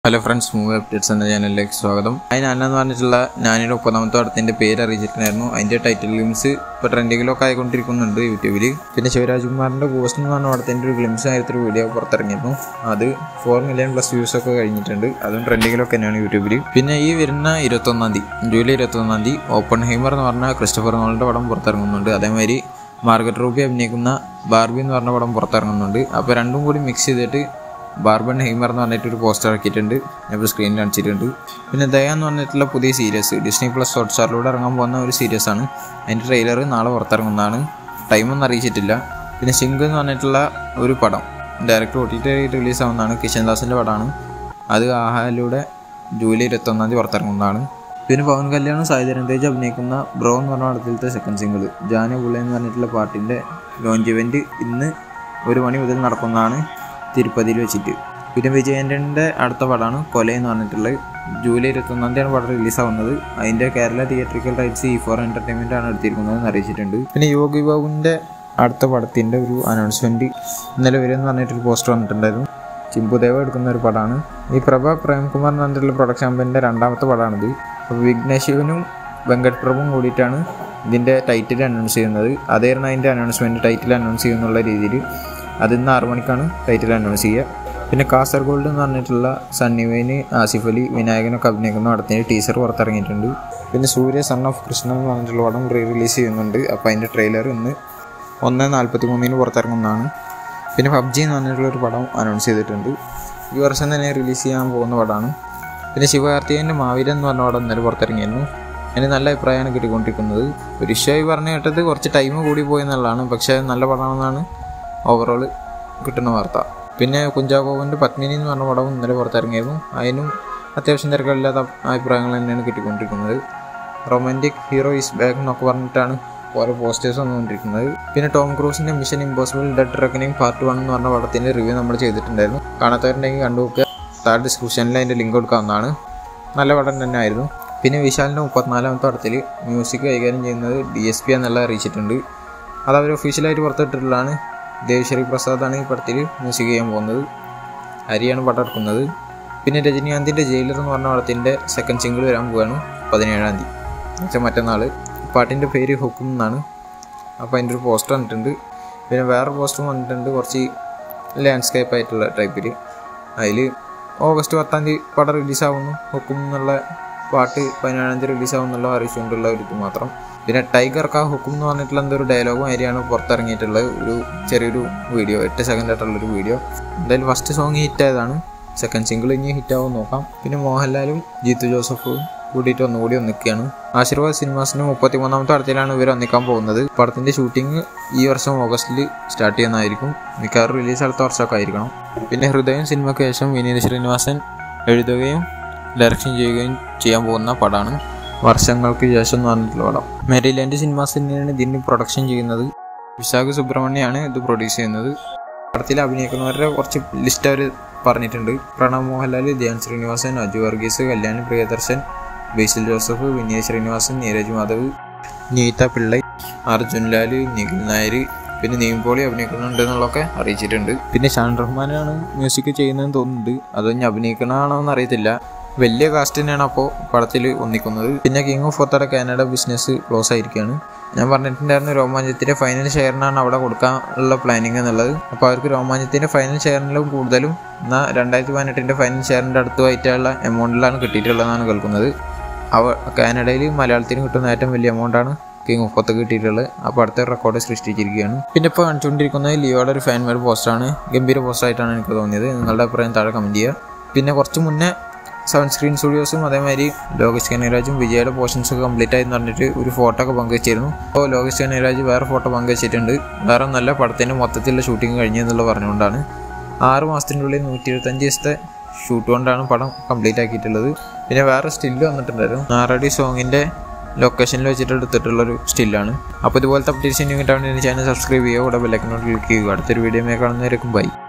hello friends movie updates എന്ന ചാനലിലേക്ക് സ്വാഗതം അതിന് അന്നെന്ന് പറഞ്ഞിട്ടുള്ള ഞാനൊരു മുപ്പതാമത്തെ പടത്തിന്റെ പേര് അറിയിച്ചിട്ടുണ്ടായിരുന്നു അതിന്റെ ടൈറ്റിൽ ഗ്ലിംസ് ഇപ്പോൾ ട്രെൻഡിങ്ങിലൊക്കെ ആയിക്കൊണ്ടിരിക്കുന്നുണ്ട് യൂട്യൂബിൽ പിന്നെ ശിവരാജ്കുമാറിന്റെ ഗോസ്റ്റ് എന്ന് പറഞ്ഞ പടത്തിന്റെ ഒരു ഗ്ലിംസ് ആയിരത്തി ഒരു വീഡിയോ പുറത്തിറങ്ങിയിരുന്നു അത് ഫോർ മില്യൺ പ്ലസ് വ്യൂസ് ഒക്കെ കഴിഞ്ഞിട്ടുണ്ട് അതും ട്രെൻഡിങ്ങിലൊക്കെ തന്നെയാണ് യൂട്യൂബിൽ പിന്നെ ഈ വരുന്ന ഇരുപത്തൊന്നാം തീയതി ജൂലൈ ഇരുപത്തൊന്നാം തീയതി ഓപ്പൺ ഹൈമർ എന്ന് പറഞ്ഞ ക്രിസ്റ്റഫർ നോളിന്റെ പടം പുറത്തിറങ്ങുന്നുണ്ട് അതേമാതിരി മാർഗറ്റ് റൂബി അഭിനയിക്കുന്ന ബാർബി എന്ന് പറഞ്ഞ പടം പുറത്തിറങ്ങുന്നുണ്ട് അപ്പോൾ രണ്ടും കൂടി മിക്സ് ചെയ്തിട്ട് ബാർബൺ ഹെയ്മർ എന്ന് പറഞ്ഞിട്ട് ഒരു പോസ്റ്റർ ഇറക്കിയിട്ടുണ്ട് ഞാൻ സ്ക്രീനിൽ കാണിച്ചിട്ടുണ്ട് പിന്നെ ദയ എന്ന് പറഞ്ഞിട്ടുള്ള പുതിയ സീരീസ് ഡിസ്നി പ്ലസ് ഹോട്ട്സ്റ്റാറിലൂടെ ഇറങ്ങാൻ പോകുന്ന ഒരു സീരീസ് ആണ് അതിൻ്റെ ട്രെയിലർ നാളെ പുറത്തിറങ്ങുന്നതാണ് ടൈമൊന്നും അറിയിച്ചിട്ടില്ല പിന്നെ സിംഗ് എന്ന് പറഞ്ഞിട്ടുള്ള ഒരു പടം direct O T T release ആവുന്നതാണ് കിഷൻ ദാസിൻ്റെ പടമാണ് അത് ആഹാലൂടെ ജൂലൈ ഇരുപത്തൊന്നാം തീയതി പുറത്തിറങ്ങുന്നതാണ് പിന്നെ പവൻ കല്യാണും സായിധരൻ തേജ് അഭിനയിക്കുന്ന ബ്രോ എന്ന് പറഞ്ഞ പടത്തിലത്തെ സെക്കൻഡ് സിംഗിൾ ജാന പുള്ള എന്ന് പറഞ്ഞിട്ടുള്ള പാട്ടിൻ്റെ ലോഞ്ച് ഇവൻറ്റ് ഇന്ന് ഒരു മണി മുതൽ നടക്കുന്നതാണ് തിരുപ്പതിയിൽ വെച്ചിട്ട് പിന്നെ വിജയേന്ദ്രൻ്റെ അടുത്ത പടമാണ് കൊല എന്ന് പറഞ്ഞിട്ടുള്ളത് ജൂലൈ ഇരുപത്തൊന്നാം തീയതിയാണ് പടം റിലീസാവുന്നത് അതിൻ്റെ Kerala theatrical rights E four entertainment ആണ് എടുത്തിരിക്കുന്നത് എന്ന് അറിയിച്ചിട്ടുണ്ട് പിന്നെ യോഗി ബാബുവിൻ്റെ അടുത്ത പടത്തിൻ്റെ ഒരു അനൗൺസ്മെൻറ്റ് ഇന്നലെ വരുമെന്ന് പറഞ്ഞിട്ടൊരു പോസ്റ്റർ വന്നിട്ടുണ്ടായിരുന്നു ചിമ്പുദേവ എടുക്കുന്ന ഒരു പടമാണ് ഈ പ്രഭ പ്രേംകുമാർ എന്ന് പറഞ്ഞിട്ടുള്ള പ്രൊഡക്ഷൻ കമ്പനിൻ്റെ രണ്ടാമത്തെ പടമാണിത് അപ്പോൾ വിഘ്നേഷ് ശിവനും വെങ്കട് പ്രഭുവും കൂടിയിട്ടാണ് ഇതിൻ്റെ ടൈറ്റിൽ അനൗൺസ് ചെയ്യുന്നത് അതായിരുന്നു അതിൻ്റെ അനൗൺസ്മെൻറ്റ് ടൈറ്റിൽ അനൗൺസ് ചെയ്യുന്നുള്ള രീതിയിൽ അത് ഇന്ന് ആറു മണിക്കാണ് ടൈറ്റിൽ അനൗൺസ് ചെയ്യുക പിന്നെ കാസർഗോഡ് എന്ന് പറഞ്ഞിട്ടുള്ള സണ്ണിവേന് ആസിഫ് അലി വിനായകനൊക്കെ അഭിനയിക്കുന്ന പടത്തിന് ടീസർ പുറത്തിറങ്ങിയിട്ടുണ്ട് പിന്നെ സൂര്യ സൺ ഓഫ് കൃഷ്ണൻ എന്ന് പറഞ്ഞിട്ടുള്ള പടം റീ റിലീസ് ചെയ്യുന്നുണ്ട് അപ്പോൾ അതിൻ്റെ ട്രെയിലർ ഇന്ന് ഒന്ന് നാൽപ്പത്തി മൂന്നിന് പുറത്തിറങ്ങുന്നതാണ് പിന്നെ പബ്ജി എന്ന് പറഞ്ഞിട്ടുള്ള ഒരു പടം അനൗൺസ് ചെയ്തിട്ടുണ്ട് ഈ വർഷം തന്നെ റിലീസ് ചെയ്യാൻ പോകുന്ന പടമാണ് പിന്നെ ശിവകാർത്തികൻ്റെ മാവീരൻ എന്ന് പറഞ്ഞ പടം ഇന്നലെ പുറത്തിറങ്ങിയിരുന്നു അതിന് നല്ല അഭിപ്രായമാണ് കിട്ടിക്കൊണ്ടിരിക്കുന്നത് ഒരു ഇഷ്യമായി പറഞ്ഞു കേട്ടത് കുറച്ച് ടൈം കൂടി പോയി എന്നുള്ളതാണ് പക്ഷേ നല്ല പടമാണെന്നാണ് ഓവറോൾ കിട്ടുന്ന വാർത്ത പിന്നെ കുഞ്ചാക്കോവിൻ്റെ പത്മിനി എന്ന് പറഞ്ഞ പടവും ഇന്നലെ പുറത്തിറങ്ങിയതും അതിനും അത്യാവശ്യം തിരക്കില്ലാത്ത അഭിപ്രായങ്ങൾ തന്നെയാണ് കിട്ടിക്കൊണ്ടിരിക്കുന്നത് റൊമാൻറ്റിക് ഹീറോ ഈസ് ബാക്ക് എന്നൊക്കെ പറഞ്ഞിട്ടാണ് ഓരോ പോസ്റ്റേഴ്സ് വന്നുകൊണ്ടിരിക്കുന്നത് പിന്നെ ടോം ക്രൂസിൻ്റെ mission impossible dead reckoning part one എന്ന് പറഞ്ഞ പടത്തിൻ്റെ റിവ്യൂ നമ്മൾ ചെയ്തിട്ടുണ്ടായിരുന്നു കാണാത്തവരുണ്ടെങ്കിൽ കണ്ടുനോക്കുക താഴെ ഡിസ്ക്രിപ്ഷനിൽ അതിൻ്റെ ലിങ്ക് കൊടുക്കാവുന്നതാണ് നല്ല പടം തന്നെ ആയിരുന്നു പിന്നെ വിശാലിൻ്റെ മുപ്പത്തിനാലാമത്തെ പടത്തിൽ മ്യൂസിക് കൈകാര്യം ചെയ്യുന്നത് ഡി എസ് പി എന്നുള്ള അറിയിച്ചിട്ടുണ്ട് അത് അവർ ഒഫീഷ്യലായിട്ട് പുറത്തിട്ടിട്ടുള്ളതാണ് ദേവശ്രീ പ്രസാദാണ് ഈ പടത്തിൽ മ്യൂസിക് ചെയ്യാൻ പോകുന്നത് ഹരിയാണ് പടം എടുക്കുന്നത് പിന്നെ രജനീകാന്തിൻ്റെ ജയിലർ എന്ന് പറഞ്ഞ പടത്തിൻ്റെ സെക്കൻഡ് സിംഗിൾ വരാൻ പോവുകയാണ് പതിനേഴാം തീയതി എന്നുവെച്ചാൽ മറ്റന്നാൾ പാട്ടിൻ്റെ പേര് ഹുക്കും എന്നാണ് അപ്പോൾ അതിൻ്റെ ഒരു പോസ്റ്റർ വന്നിട്ടുണ്ട് പിന്നെ വേറെ പോസ്റ്ററും വന്നിട്ടുണ്ട് കുറച്ച് ലാൻഡ്സ്കേപ്പ് ആയിട്ടുള്ള ടൈപ്പിൽ അതിൽ ഓഗസ്റ്റ് പത്താം തീയതി പടം റിലീസാവുന്നു ഹുക്കും എന്നുള്ള പാട്ട് പതിനേഴാം തീയതി റിലീസാവും എന്നുള്ള അറിയിച്ചുകൊണ്ടുള്ള ഒരു ഇത് മാത്രം പിന്നെ ടൈഗർ കാ ഹുക്കും എന്ന് പറഞ്ഞിട്ടുള്ള എന്തോ ഒരു ഡയലോഗും അതിലാണ് പുറത്തിറങ്ങിയിട്ടുള്ളത് ഒരു ചെറിയൊരു വീഡിയോ എട്ട് സെക്കൻഡ് ആയിട്ടുള്ളൊരു വീഡിയോ എന്തായാലും ഫസ്റ്റ് സോങ് ഹിറ്റ് ആയതാണ് സെക്കൻഡ് സിംഗിൾ ഇനി ഹിറ്റ് ആവും നോക്കാം പിന്നെ മോഹൻലാലും ജീത്തു ജോസഫും കൂടിയിട്ട് ഒന്നുകൂടി ഒന്നിക്കുകയാണ് ആശീർവാദ് സിനിമാസിന്റെ മുപ്പത്തി മൂന്നാമത്തെ പടത്തിലാണ് ഇവർ ഒന്നിക്കാൻ പോകുന്നത് പടത്തിന്റെ ഷൂട്ടിംഗ് ഈ വർഷം ഓഗസ്റ്റിൽ സ്റ്റാർട്ട് ചെയ്യുന്നതായിരിക്കും മിക്കവാറും റിലീസ് അടുത്ത വർഷമൊക്കെ ആയിരിക്കണം പിന്നെ ഹൃദയം സിനിമയ്ക്ക് ശേഷം വിനീത് ശ്രീനിവാസൻ എഴുതുകയും ഡയറക്ഷൻ ചെയ്യുകയും ചെയ്യാൻ പോകുന്ന പടമാണ് വർഷങ്ങൾക്ക് ശേഷം എന്ന് പറഞ്ഞിട്ടുള്ള പടം മെരിലാൻഡ് സിനിമാസ് തന്നെയാണ് ഇതിന് പ്രൊഡക്ഷൻ ചെയ്യുന്നത് വിശാഖ് സുബ്രഹ്മണ്യാണ് ഇത് പ്രൊഡ്യൂസ് ചെയ്യുന്നത് പടത്തിൽ അഭിനയിക്കുന്നവരുടെ കുറച്ച് ലിസ്റ്റ് അവർ പറഞ്ഞിട്ടുണ്ട് പ്രണവ് മോഹൻലാൽ ധ്യാൻ ശ്രീനിവാസൻ അജു വർഗീസ് കല്യാണി പ്രിയദർശൻ ബേസിൽ ജോസഫ് വിനീത് ശ്രീനിവാസൻ നീരജ് മാധവ് നീത പിള്ളൈ അർജുൻ ലാൽ നിഖിൽ നായർ പിന്നെ നീമ്പോളി അഭിനയിക്കുന്നുണ്ട് എന്നുള്ളതൊക്കെ അറിയിച്ചിട്ടുണ്ട് പിന്നെ ഷാൻ റഹ്മാനാണ് മ്യൂസിക് ചെയ്യുന്നതെന്ന് തോന്നുന്നുണ്ട് അത് ഇനി അഭിനയിക്കണതാണോ എന്ന് അറിയത്തില്ല വലിയ കാസ്റ്റ് തന്നെയാണ് അപ്പോൾ പടത്തിൽ ഒന്നിക്കുന്നത് പിന്നെ കിങ് ഓഫ് ഫോർത്തയുടെ കാനഡ ബിസിനസ് ക്ലോസ് ആയിരിക്കുകയാണ് ഞാൻ പറഞ്ഞിട്ടുണ്ടായിരുന്നു രോമാഞ്ചത്തിന്റെ ഫൈനൽ ഷെയറിനാണ് അവിടെ കൊടുക്കാനുള്ള പ്ലാനിങ് എന്നുള്ളത് അപ്പോൾ അവർക്ക് രോമാഞ്ചത്തിന്റെ ഫൈനൽ ഷെയറിലും കൂടുതലും എന്നാൽ രണ്ടായിരത്തി പതിനെട്ടിന്റെ ഫൈനൽ ഷെയറിന്റെ അടുത്തുമായിട്ടുള്ള എമൗണ്ടിലാണ് കിട്ടിയിട്ടുള്ളതെന്നാണ് കേൾക്കുന്നത് അവ കാനഡയിൽ മലയാളത്തിന് കിട്ടുന്ന ഏറ്റവും വലിയ എമൗണ്ടാണ് കിങ് ഓഫ് ഫോർത്ത് കിട്ടിയിട്ടുള്ളത് അപ്പോൾ അടുത്ത റെക്കോർഡ് സൃഷ്ടിച്ചിരിക്കുകയാണ് പിന്നെ ഇപ്പോൾ കാണിച്ചുകൊണ്ടിരിക്കുന്നത് ലിയോയുടെ ഒരു ഫാൻ മേഡ് പോസ്റ്ററാണ് ഗംഭീര പോസ്റ്ററായിട്ടാണ് എനിക്ക് തോന്നിയത് നിങ്ങളുടെ അഭിപ്രായം താഴെ കമൻറ്റ് ചെയ്യുക പിന്നെ കുറച്ച് മുന്നേ സെവൻ സ്ക്രീൻ സ്റ്റുഡിയോസും അതേമാതിരി ലോകേഷ് കനകരാജും വിജയുടെ പോർഷൻസ് ഒക്കെ കംപ്ലീറ്റ് ആയി പറഞ്ഞിട്ട് ഒരു ഫോട്ടോ ഒക്കെ പങ്കുവച്ചിരുന്നു അപ്പോൾ ലോകേഷ് കനകരാജ് വേറെ ഫോട്ടോ പങ്കുവച്ചിട്ടുണ്ട് വേറെ നല്ല പടത്തിൻ്റെ മൊത്തത്തിലുള്ള ഷൂട്ടിംഗ് കഴിഞ്ഞു എന്നുള്ള പറഞ്ഞുകൊണ്ടാണ് ആറ് മാസത്തിൻ്റെ ഉള്ളിൽ നൂറ്റി ഇരുപത്തഞ്ച് ദിവസത്തെ ഷൂട്ട് കൊണ്ടാണ് പടം കംപ്ലീറ്റ് ആക്കിയിട്ടുള്ളത് പിന്നെ വേറെ സ്റ്റില്ല് വന്നിട്ടുണ്ടായിരുന്നു നാറടി സോങ്ങിൻ്റെ ലൊക്കേഷനിൽ വെച്ചിട്ട് എടുത്തിട്ടുള്ളൊരു സ്റ്റില്ലാണ് അപ്പോൾ ഇതുപോലത്തെ അപ്ഡേറ്റ്സ് ഇനി കിട്ടാൻ വേണ്ടി ചാനൽ സബ്സ്ക്രൈബ് ചെയ്യുക ഇവിടെ ബെല്ലൈക്കനോട് ക്ലിക്ക് ചെയ്യുക അടുത്തൊരു വീഡിയോ കാണുന്നവരേക്കും ബൈ